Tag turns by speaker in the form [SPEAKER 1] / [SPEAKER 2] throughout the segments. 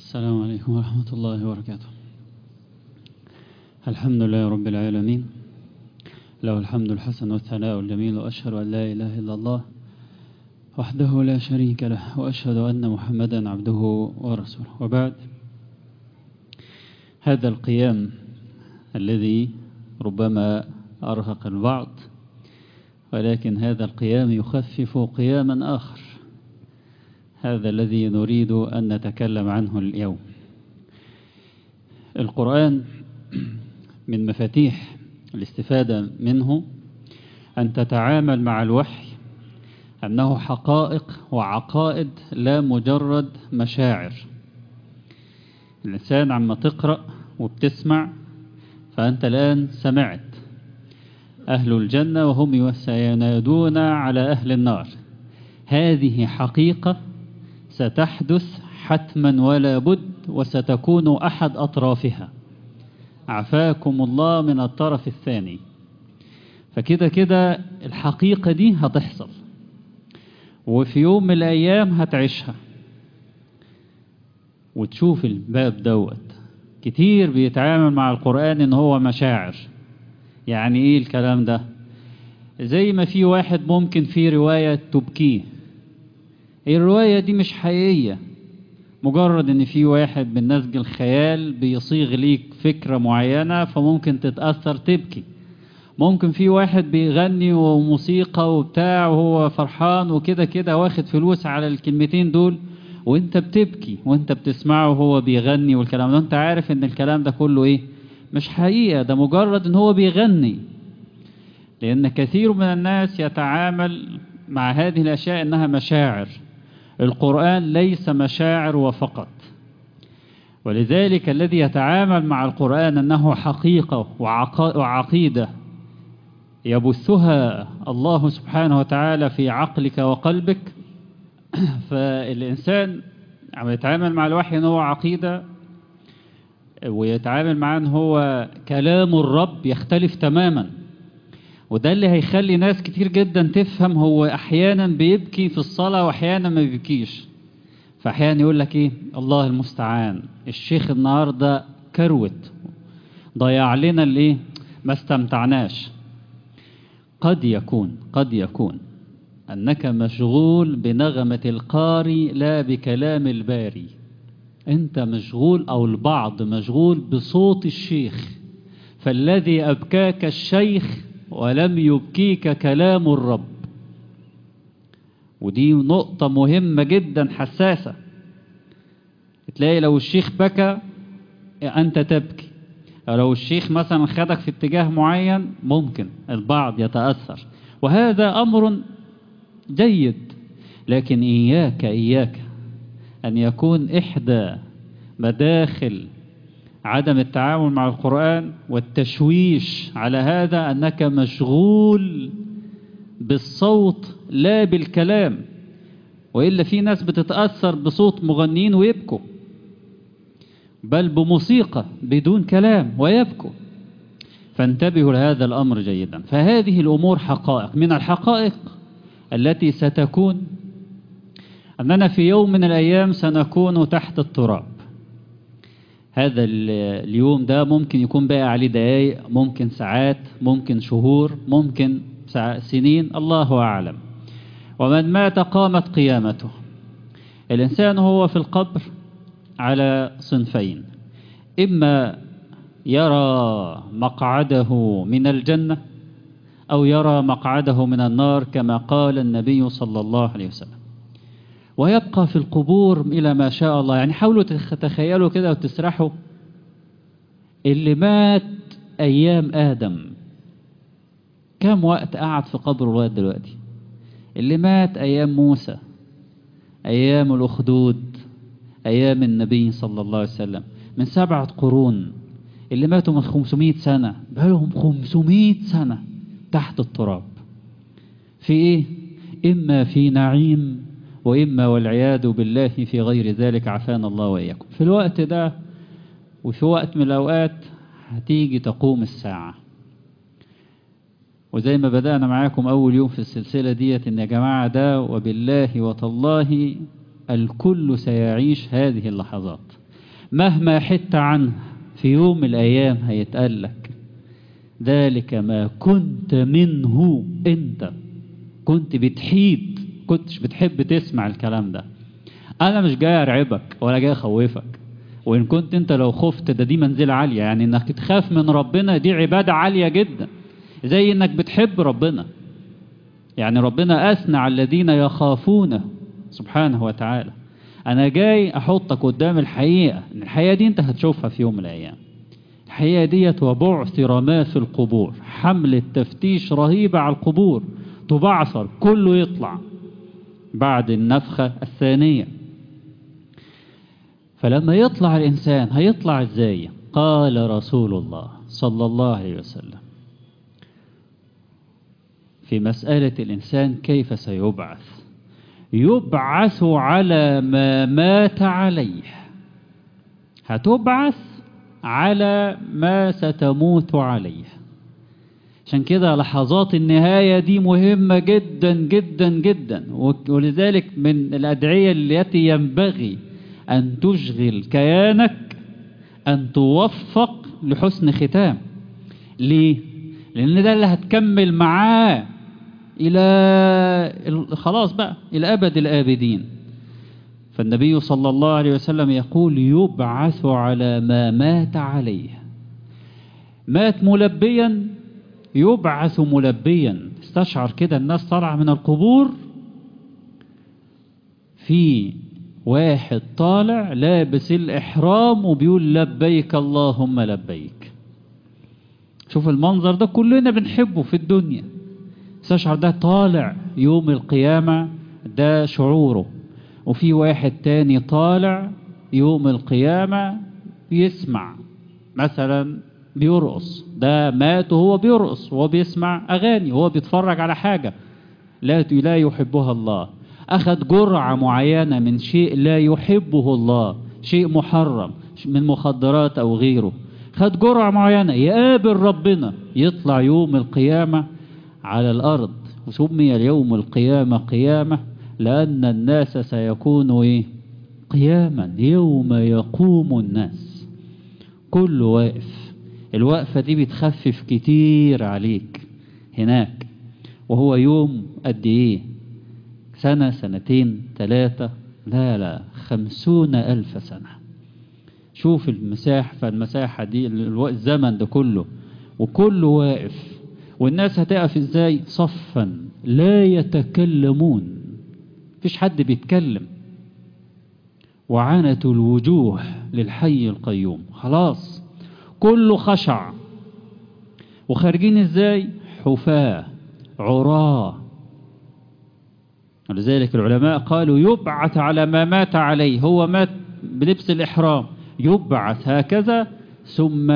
[SPEAKER 1] السلام عليكم ورحمة الله وبركاته الحمد لله رب العالمين له الحمد الحسن والثناء الجميل وأشهد أن لا إله إلا الله وحده لا شريك له وأشهد أن محمدا عبده ورسوله وبعد هذا القيام الذي ربما أرهق البعض ولكن هذا القيام يخفف قياما آخر هذا الذي نريد أن نتكلم عنه اليوم القرآن من مفاتيح الاستفادة منه أن تتعامل مع الوحي أنه حقائق وعقائد لا مجرد مشاعر الإنسان عما تقرأ وبتسمع فأنت الآن سمعت أهل الجنة وهم سينادون على أهل النار هذه حقيقة ستحدث حتما ولا بد وستكون أحد أطرافها عفاكم الله من الطرف الثاني فكده كده الحقيقة دي هتحصل وفي يوم من الأيام هتعيشها وتشوف الباب دوت كتير بيتعامل مع القرآن إن هو مشاعر يعني إيه الكلام ده زي ما في واحد ممكن في رواية تبكيه الرواية دي مش حقيقية مجرد ان في واحد من نسج الخيال بيصيغ ليك فكرة معينة فممكن تتأثر تبكي ممكن في واحد بيغني وموسيقى وبتاع وهو فرحان وكده كده واخد فلوس على الكلمتين دول وانت بتبكي وانت بتسمعه وهو بيغني والكلام ده انت عارف ان الكلام ده كله ايه مش حقيقة ده مجرد ان هو بيغني لان كثير من الناس يتعامل مع هذه الاشياء انها مشاعر القرآن ليس مشاعر وفقط ولذلك الذي يتعامل مع القرآن أنه حقيقة وعقيدة يبثها الله سبحانه وتعالى في عقلك وقلبك فالإنسان عم يتعامل مع الوحي أنه عقيدة ويتعامل معاه أنه هو كلام الرب يختلف تماما وده اللي هيخلي ناس كتير جدا تفهم هو احيانا بيبكي في الصلاة واحيانا ما بيبكيش فاحيانا يقول لك ايه الله المستعان الشيخ النهاردة كروت ضيع لنا الايه ما استمتعناش قد يكون قد يكون انك مشغول بنغمة القاري لا بكلام الباري انت مشغول او البعض مشغول بصوت الشيخ فالذي ابكاك الشيخ ولم يبكيك كلام الرب ودي نقطة مهمة جدا حساسة تلاقي لو الشيخ بكى أنت تبكي أو لو الشيخ مثلا خدك في اتجاه معين ممكن البعض يتأثر وهذا أمر جيد لكن إياك إياك أن يكون إحدى مداخل عدم التعامل مع القرآن والتشويش على هذا أنك مشغول بالصوت لا بالكلام وإلا في ناس بتتأثر بصوت مغنين ويبكوا بل بموسيقى بدون كلام ويبكوا فانتبهوا لهذا الأمر جيدا فهذه الأمور حقائق من الحقائق التي ستكون أننا في يوم من الأيام سنكون تحت التراب هذا اليوم ده ممكن يكون بقى عليه دقايق ممكن ساعات ممكن شهور ممكن سنين الله أعلم ومن مات قامت قيامته الإنسان هو في القبر على صنفين إما يرى مقعده من الجنة أو يرى مقعده من النار كما قال النبي صلى الله عليه وسلم ويبقى في القبور إلى ما شاء الله يعني حاولوا تخيلوا كده وتسرحوا اللي مات أيام آدم كم وقت قعد في قبره لغاية دلوقتي اللي مات أيام موسى أيام الأخدود أيام النبي صلى الله عليه وسلم من سبعة قرون اللي ماتوا من 500 سنة بقالهم 500 سنة تحت التراب في إيه؟ إما في نعيم وإما والعياذ بالله في غير ذلك عافانا الله وإياكم في الوقت ده وفي وقت من الأوقات هتيجي تقوم الساعة وزي ما بدأنا معاكم أول يوم في السلسلة ديت إن يا جماعة ده وبالله وتالله الكل سيعيش هذه اللحظات مهما حدت عنه في يوم من الأيام هيتقال لك ذلك ما كنت منه أنت كنت بتحيد كنتش بتحب تسمع الكلام ده أنا مش جاي أرعبك ولا جاي أخوفك وإن كنت أنت لو خفت ده دي منزلة عالية يعني إنك تخاف من ربنا دي عبادة عالية جدا زي إنك بتحب ربنا يعني ربنا أثنى على الذين يخافونه سبحانه وتعالى أنا جاي أحطك قدام الحقيقة إن الحقيقة دي أنت هتشوفها في يوم من الأيام الحقيقة ديت وبعثر ما في القبور حملة تفتيش رهيبة على القبور تبعثر كله يطلع بعد النفخة الثانية فلما يطلع الإنسان هيطلع إزاي قال رسول الله صلى الله عليه وسلم في مسألة الإنسان كيف سيبعث يبعث على ما مات عليه هتبعث على ما ستموت عليه عشان كده لحظات النهاية دي مهمة جدا جدا جدا ولذلك من الأدعية التي ينبغي أن تشغل كيانك أن توفق لحسن ختام ليه؟ لأن ده اللي هتكمل معاه إلى خلاص بقى إلى أبد الآبدين فالنبي صلى الله عليه وسلم يقول يبعث على ما مات عليه مات ملبيا يبعث ملبيا استشعر كده الناس طالعة من القبور في واحد طالع لابس الإحرام وبيقول لبيك اللهم لبيك شوف المنظر ده كلنا بنحبه في الدنيا استشعر ده طالع يوم القيامة ده شعوره وفي واحد تاني طالع يوم القيامة بيسمع مثلا بيرقص ده مات وهو بيرقص وهو بيسمع أغاني وهو بيتفرج على حاجة لا لا يحبها الله أخذ جرعة معينة من شيء لا يحبه الله شيء محرم من مخدرات أو غيره خد جرعة معينة يقابل ربنا يطلع يوم القيامة على الأرض وسمي اليوم القيامة قيامة لأن الناس سيكون إيه؟ قياما يوم يقوم الناس كله واقف الوقفة دي بتخفف كتير عليك هناك وهو يوم قد إيه سنة سنتين ثلاثة لا لا خمسون ألف سنة شوف المساحة فالمساحة دي الزمن ده كله وكله واقف والناس هتقف ازاي صفا لا يتكلمون فيش حد بيتكلم وعنت الوجوه للحي القيوم خلاص كله خشع وخارجين ازاي حفاة عراة ولذلك العلماء قالوا يبعث على ما مات عليه هو مات بلبس الإحرام يبعث هكذا ثم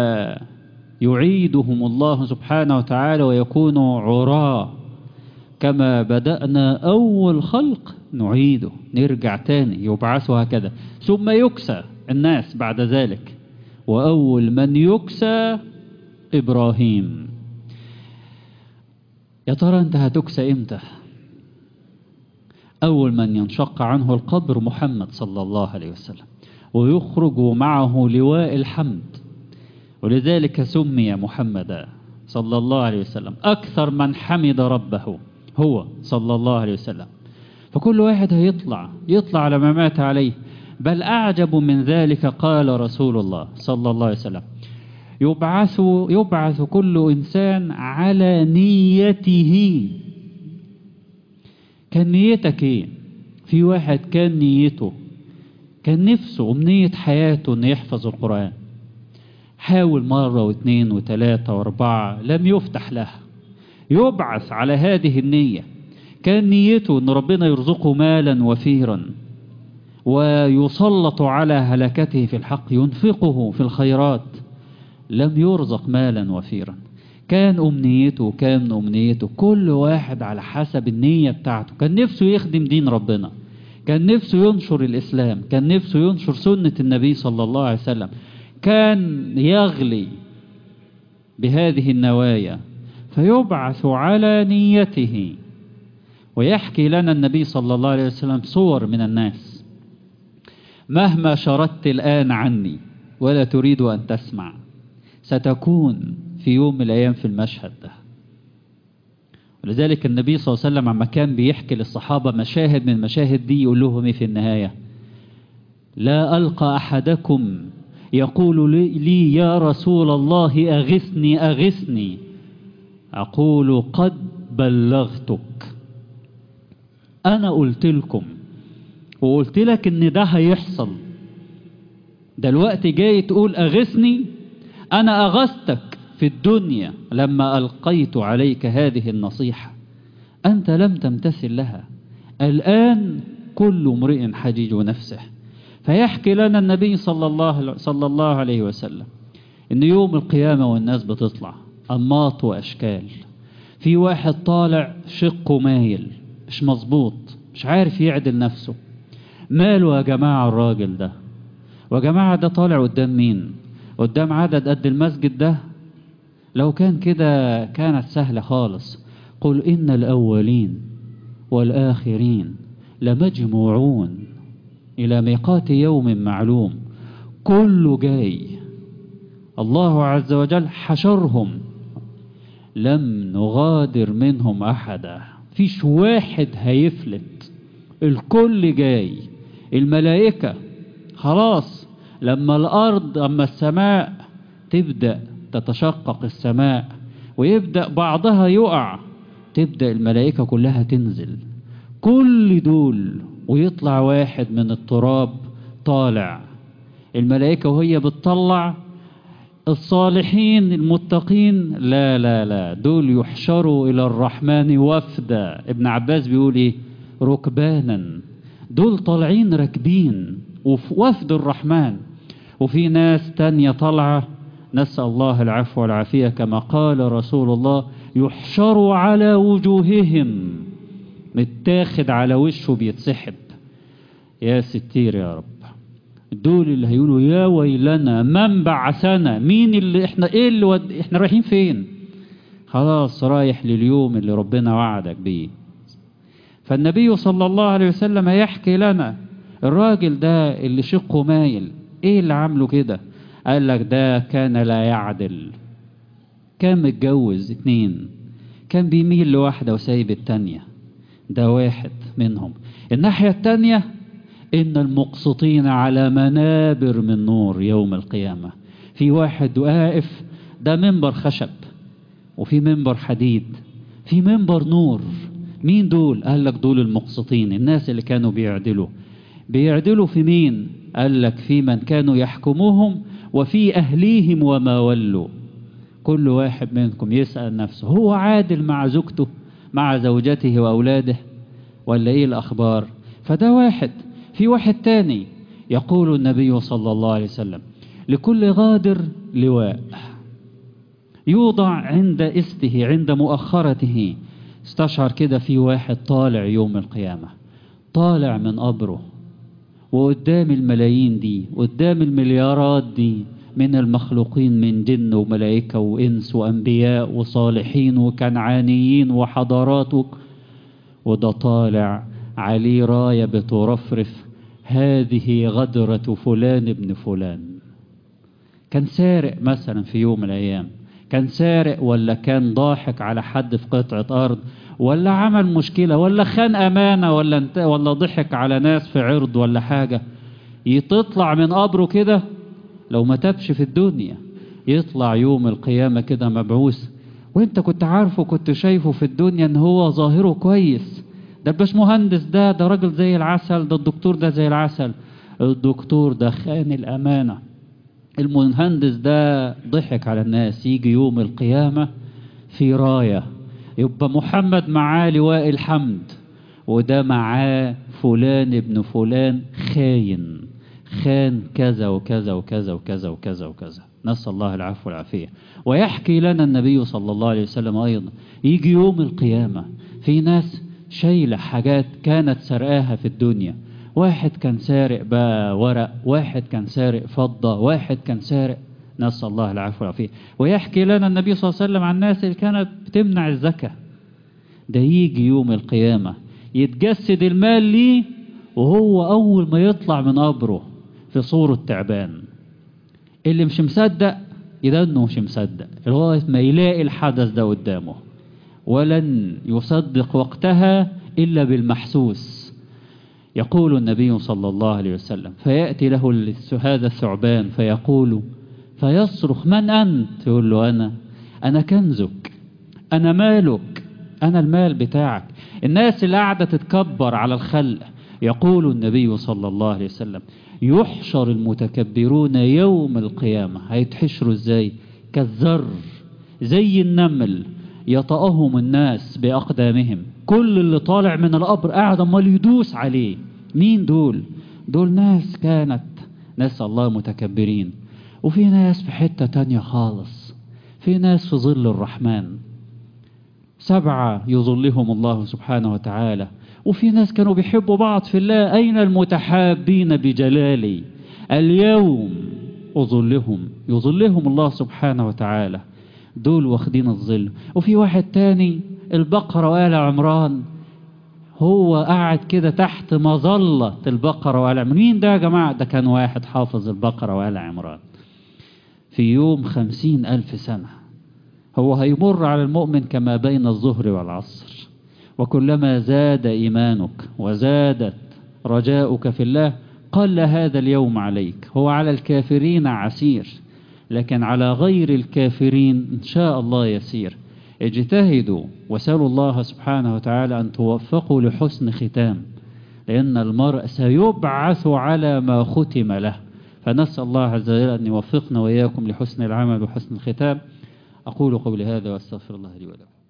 [SPEAKER 1] يعيدهم الله سبحانه وتعالى ويكونوا عراة كما بدأنا أول خلق نعيده نرجع تاني يبعثوا هكذا ثم يكسى الناس بعد ذلك وأول من يكسى إبراهيم يا ترى أنت هتكسى إمتى أول من ينشق عنه القبر محمد صلى الله عليه وسلم ويخرج معه لواء الحمد ولذلك سمي محمدا صلى الله عليه وسلم أكثر من حمد ربه هو صلى الله عليه وسلم فكل واحد هيطلع يطلع على ما مات عليه بل أعجب من ذلك قال رسول الله صلى الله عليه وسلم يبعث, يبعث كل إنسان على نيته كان نيتك ايه في واحد كان نيته كان نفسه أمنية حياته أن يحفظ القرآن حاول مرة واثنين وثلاثة واربعة لم يفتح له يبعث على هذه النية كان نيته أن ربنا يرزقه مالا وفيرا ويسلط على هلكته في الحق ينفقه في الخيرات لم يرزق مالا وفيرا كان أمنيته كان أمنيته كل واحد على حسب النية بتاعته كان نفسه يخدم دين ربنا كان نفسه ينشر الإسلام كان نفسه ينشر سنة النبي صلى الله عليه وسلم كان يغلي بهذه النوايا فيبعث على نيته ويحكي لنا النبي صلى الله عليه وسلم صور من الناس مهما شردت الآن عني ولا تريد أن تسمع ستكون في يوم من الأيام في المشهد ده ولذلك النبي صلى الله عليه وسلم عما كان بيحكي للصحابة مشاهد من المشاهد دي يقول لهم إيه في النهاية لا ألقى أحدكم يقول لي يا رسول الله أغثني أغثني أقول قد بلغتك أنا قلت لكم وقلت لك إن ده هيحصل دلوقتي جاي تقول أغثني أنا أغثتك في الدنيا لما ألقيت عليك هذه النصيحة أنت لم تمتثل لها الآن كل امرئ حجيج نفسه فيحكي لنا النبي صلى الله صلى الله عليه وسلم إن يوم القيامة والناس بتطلع أنماط وأشكال في واحد طالع شقه مايل مش مظبوط مش عارف يعدل نفسه ماله يا جماعة الراجل ده وجماعة ده طالع قدام مين قدام عدد قد المسجد ده لو كان كده كانت سهلة خالص قل إن الأولين والآخرين لمجموعون إلى ميقات يوم معلوم كله جاي الله عز وجل حشرهم لم نغادر منهم أحدا فيش واحد هيفلت الكل جاي الملائكة خلاص لما الأرض أما السماء تبدأ تتشقق السماء ويبدأ بعضها يقع تبدأ الملائكة كلها تنزل كل دول ويطلع واحد من التراب طالع الملائكة وهي بتطلع الصالحين المتقين لا لا لا دول يحشروا إلى الرحمن وفدا ابن عباس بيقول إيه ركبانا دول طالعين راكبين وفي وفد الرحمن وفي ناس تانية طالعة نسأل الله العفو والعافية كما قال رسول الله يحشروا على وجوههم متاخد على وشه بيتسحب يا ستير يا رب دول اللي هيقولوا يا ويلنا من بعثنا مين اللي احنا ايه اللي ود... احنا رايحين فين خلاص رايح لليوم اللي ربنا وعدك بيه فالنبي صلى الله عليه وسلم يحكي لنا الراجل ده اللي شقه مايل ايه اللي عامله كده قال لك ده كان لا يعدل كان متجوز اتنين كان بيميل لواحدة وسايب التانية ده واحد منهم الناحية التانية إن المقسطين على منابر من نور يوم القيامة في واحد واقف ده منبر خشب وفي منبر حديد في منبر نور مين دول قال لك دول المقسطين الناس اللي كانوا بيعدلوا بيعدلوا في مين قال لك في من كانوا يحكموهم وفي أهليهم وما ولوا كل واحد منكم يسأل نفسه هو عادل مع زوجته مع زوجته وأولاده ولا إيه الأخبار فده واحد في واحد تاني يقول النبي صلى الله عليه وسلم لكل غادر لواء يوضع عند استه عند مؤخرته استشعر كده في واحد طالع يوم القيامة طالع من قبره وقدام الملايين دي قدام المليارات دي من المخلوقين من جن وملائكة وإنس وأنبياء وصالحين وكنعانيين وحضارات وده طالع عليه راية بترفرف هذه غدرة فلان ابن فلان كان سارق مثلا في يوم من الأيام كان سارق ولا كان ضاحك على حد في قطعة أرض ولا عمل مشكلة ولا خان أمانة ولا, انت ولا ضحك على ناس في عرض ولا حاجة يتطلع من قبره كده لو ما تبش في الدنيا يطلع يوم القيامة كده مبعوث وانت كنت عارفه كنت شايفه في الدنيا ان هو ظاهره كويس ده الباش مهندس ده ده راجل زي العسل ده الدكتور ده زي العسل الدكتور ده خان الأمانة المهندس ده ضحك على الناس يجي يوم القيامة في راية يبقى محمد معاه لواء الحمد وده معاه فلان ابن فلان خاين خان كذا وكذا وكذا وكذا وكذا وكذا نسأل الله العفو والعافية ويحكي لنا النبي صلى الله عليه وسلم أيضا يجي يوم القيامة في ناس شايلة حاجات كانت سرقاها في الدنيا واحد كان سارق بقى ورق واحد كان سارق فضة واحد كان سارق نسأل الله العفو والعافية ويحكي لنا النبي صلى الله عليه وسلم عن الناس اللي كانت بتمنع الزكاة ده يجي يوم القيامة يتجسد المال ليه وهو أول ما يطلع من قبره في صورة تعبان اللي مش مصدق يبقى انه مش مصدق لغاية ما يلاقي الحدث ده قدامه ولن يصدق وقتها إلا بالمحسوس يقول النبي صلى الله عليه وسلم فيأتي له هذا الثعبان فيقول فيصرخ من أنت يقول له أنا أنا كنزك أنا مالك أنا المال بتاعك الناس اللي قاعدة تتكبر على الخلق يقول النبي صلى الله عليه وسلم يحشر المتكبرون يوم القيامة هيتحشروا ازاي كالذر زي النمل يطأهم الناس بأقدامهم كل اللي طالع من القبر قاعد امال يدوس عليه مين دول دول ناس كانت ناس الله متكبرين وفي ناس في حتة تانية خالص في ناس في ظل الرحمن سبعة يظلهم الله سبحانه وتعالى وفي ناس كانوا بيحبوا بعض في الله أين المتحابين بجلالي اليوم أظلهم يظلهم الله سبحانه وتعالى دول واخدين الظل وفي واحد تاني البقرة وآل عمران هو قاعد كده تحت مظلة البقرة وآل عمران مين ده يا جماعة ده كان واحد حافظ البقرة وآل عمران في يوم خمسين ألف سنة هو هيمر على المؤمن كما بين الظهر والعصر وكلما زاد إيمانك وزادت رجاؤك في الله قل هذا اليوم عليك هو على الكافرين عسير لكن على غير الكافرين إن شاء الله يسير اجتهدوا وسألوا الله سبحانه وتعالى أن توفقوا لحسن ختام لأن المرء سيبعث على ما ختم له فنسأل الله عز وجل أن يوفقنا وإياكم لحسن العمل وحسن الختام أقول قولي هذا وأستغفر الله لي ولكم